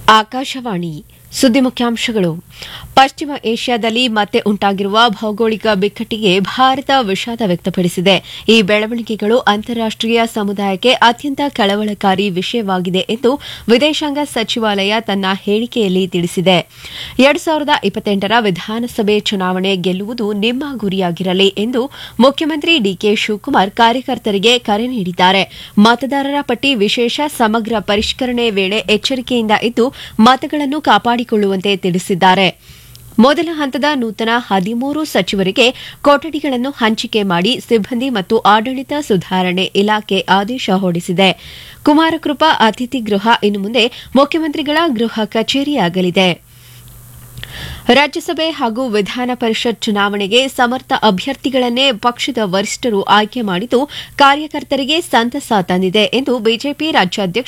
ಆಕಾಶವಾಣಿ ಸುದ್ದಿ ಮುಖ್ಯಾಂಶಗಳು ಪಶ್ಚಿಮ ಏಷ್ಯಾದಲ್ಲಿ ಮತ್ತೆ ಉಂಟಾಗಿರುವ ಭೌಗೋಳಿಕ ಬಿಕ್ಕಟ್ಟಿಗೆ ಭಾರತ ವಿಷಾದ ವ್ಯಕ್ತಪಡಿಸಿದೆ ಈ ಬೆಳವಣಿಗೆಗಳು ಅಂತಾರಾಷ್ಟೀಯ ಸಮುದಾಯಕ್ಕೆ ಅತ್ಯಂತ ಕಳವಳಕಾರಿ ವಿಷಯವಾಗಿದೆ ಎಂದು ವಿದೇಶಾಂಗ ಸಚಿವಾಲಯ ತನ್ನ ಹೇಳಿಕೆಯಲ್ಲಿ ತಿಳಿಸಿದೆ ಎರಡು ಸಾವಿರದ ಇಪ್ಪತ್ತೆಂಟರ ವಿಧಾನಸಭೆ ಚುನಾವಣೆ ಗೆಲ್ಲುವುದು ನಿಮ್ಮ ಗುರಿಯಾಗಿರಲಿ ಎಂದು ಮುಖ್ಯಮಂತ್ರಿ ಡಿಕೆ ಶಿವಕುಮಾರ್ ಕಾರ್ಯಕರ್ತರಿಗೆ ಕರೆ ನೀಡಿದ್ದಾರೆ ಮತದಾರರ ಪಟ್ಟಿ ವಿಶೇಷ ಸಮಗ್ರ ಪರಿಷ್ಕರಣೆ ವೇಳೆ ಎಚ್ಚರಿಕೆಯಿಂದ ಇದ್ದು ಮತಗಳನ್ನು ಕಾಪಾಡಿಕೊಳ್ಳುವಂತೆ ತಿಳಿಸಿದ್ದಾರೆ ಮೊದಲ ಹಂತದ ನೂತನ ಹದಿಮೂರು ಸಚಿವರಿಗೆ ಕೊಠಡಿಗಳನ್ನು ಹಂಚಿಕೆ ಮಾಡಿ ಸಿಬ್ಬಂದಿ ಮತ್ತು ಆಡಳಿತ ಸುಧಾರಣೆ ಇಲಾಖೆ ಆದೇಶ ಹೊರಡಿಸಿದೆ ಕುಮಾರಕೃಪಾ ಅತಿಥಿ ಗೃಹ ಇನ್ನು ಮುಂದೆ ಮುಖ್ಯಮಂತ್ರಿಗಳ ಗೃಹ ಕಚೇರಿಯಾಗಲಿದೆ ರಾಜ್ಯಸಭೆ ಹಾಗೂ ವಿಧಾನ ಪರಿಷತ್ ಚುನಾವಣೆಗೆ ಸಮರ್ಥ ಅಭ್ಯರ್ಥಿಗಳನ್ನೇ ಪಕ್ಷದ ವರಿಷ್ಠರು ಆಯ್ಕೆ ಮಾಡಿದ್ದು ಕಾರ್ಯಕರ್ತರಿಗೆ ಸಂತಸ ತಂದಿದೆ ಎಂದು ಬಿಜೆಪಿ ರಾಜ್ಯಾಧ್ಯಕ್ಷ